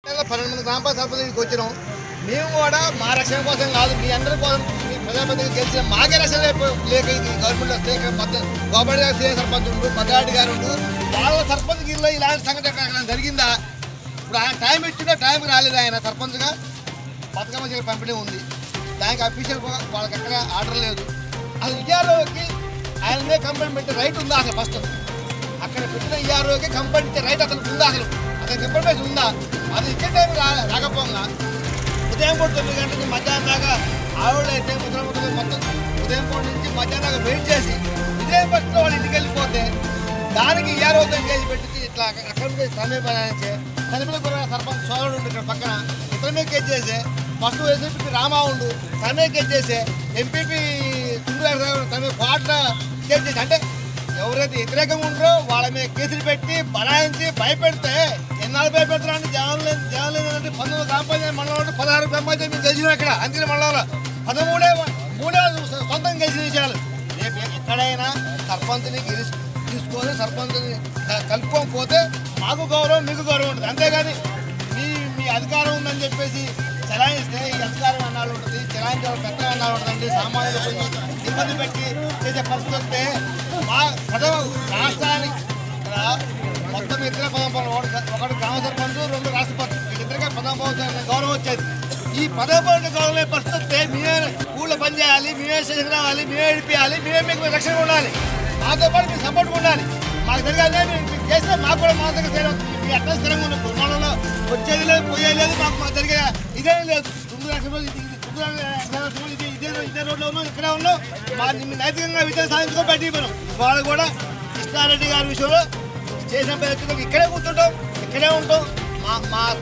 పన్నెండు మంది గ్రామ పంచాయతీ సర్పంచ్కి వచ్చినాం మేము కూడా మా రక్షణ కోసం కాదు మీ అందరి కోసం మీ ప్రజాప్రతినిధి గెలిచిన మాకే రక్షణ లేక లేక ఇది గవర్నమెంట్ వస్తే ఇక్కడ మధ్య గోపాల్ గారు సీఎం సర్పంచ్ ఉండు మద్రాటి గారు ఉండు వాళ్ళ సర్పంచ్ గిరిలో ఇలాంటి సంఘటన ఎక్కడైనా జరిగిందా ఇప్పుడు ఆయన టైం ఇచ్చిందో టైంకి రాలేదు ఆయన సర్పంచ్గా బతుకమ్మ చీర పంపిణీ ఉంది దానికి అఫీషియల్ వాళ్ళకి ఎక్కడ ఆర్డర్ లేదు అసలు ఈఆర్ఓకి ఆయన మీద కంప్లైంట్ పెట్టే రైట్ ఉందా అసలు ఫస్ట్ అక్కడ పెట్టిన ఈఆర్ఓకి కంప్లైంట్ ఇచ్చే రైట్ అసలు ఉందా అసలు అతనికి ఇన్ఫర్మేషన్ ఉందా అది ఇచ్చే టైం రా రాకపోగా ఉదయం పూట తొమ్మిది గంటల నుంచి మధ్యాహ్నం దాకా ఆవిడ అయితే ముద్ర ముద్ర మొత్తం ఉదయం పూట నుంచి మధ్యాహ్నం దాకా వెయిట్ చేసి ఇదే బస్సులో వాళ్ళు ఇంటికి వెళ్ళిపోతే దానికి ఈఆర్ఓతో ఎంగేజ్ పెట్టి ఇట్లా అక్కడ సమీపించే సమీప సర్పంచ్ సోదరుడు ఉండు ఇక్కడ పక్కన ఇతర మీద కేసు చేసే ఫస్ట్ ఎస్ఎంపీ రామా ఉండు తన మీద కేసు చేసే ఎంపీపీ తుండ్రు తన మీద కోట్ల కేసు చేసి అంటే ఎవరైతే వ్యతిరేకంగా ఉంటారో వాళ్ళ మీద కేసులు పెట్టి బనాయించి భయపెడితే ఎన్నాళ్ళు భయపెడతారంటే జనం లేదు జనం లేదంటే పంతొమ్మిది గ్రామ పంచాయతీ మండలంలో పదహారు గ్రామ పంచాయతీ మేము గెలిచినాం ఇక్కడ అందుకని మండలంలో పదమూడే మూడే సొంతంగా గెలిచిన విషయాలు రేపు ఎక్కడైనా సర్పంచ్ని గెలిచి తీసుకొని సర్పంచ్ని క- కలుపుకొని పోతే మాకు గౌరవం మీకు గౌరవం ఉంటుంది అంతేగాని మీ మీ అధికారం ఉందని చెప్పేసి చలాయిస్తే ఈ అధికారం అన్నాడు ఉంటుంది చలాయించాలి పెద్ద అన్నాడు ఉంటుందండి సామాన్యులు కొంచెం ఇబ్బంది పెట్టి చేసే పరిస్థితి వస్తే మా ప్రజల రాష్ట్రానికి ఇక్కడ మొత్తం ఇద్దరే పదం పదం ఒకటి ఒకటి గ్రామ సర్పంచ్ రెండు రాష్ట్రపతి వీళ్ళిద్దరికే పదం పదం గౌరవం వచ్చేది ఈ పదం పదం గౌరవం పరిస్థితి వస్తే మేమే ఊళ్ళో పని చేయాలి మేమే స్టేషన్ రావాలి మేమే ఏడిపియాలి మేమే మీకు రక్షణ ఉండాలి మాతో పాటు మీకు సపోర్ట్ ఉండాలి మాకు తెలియదు మీకు చేస్తే మాకు కూడా మా దగ్గర తెలియదు మీ అట్లా స్థిరంగా ఉన్న కుటుంబంలో వచ్చేది లేదు పోయేది లేదు మాకు మాకు జరిగే ఇదేం లేదు రెండు లక్షల రోజులు ఇది- ఇది- రెండు లక్షల రోజులు ఇది- ఇదే ఇదే రోడ్లో ఉన్నాం ఇక్కడే ఉన్నాం మా నిన్ను నైతికంగా విజయం సాధించుకో బయటికి పోయినాం వాళ్ళు కూడా కృష్ణారెడ్డి గారి విషయంలో చేసిన ప్రయత్నం ఇక్కడే కూర్చుంటాం ఇక్కడే ఉంటాం మా మా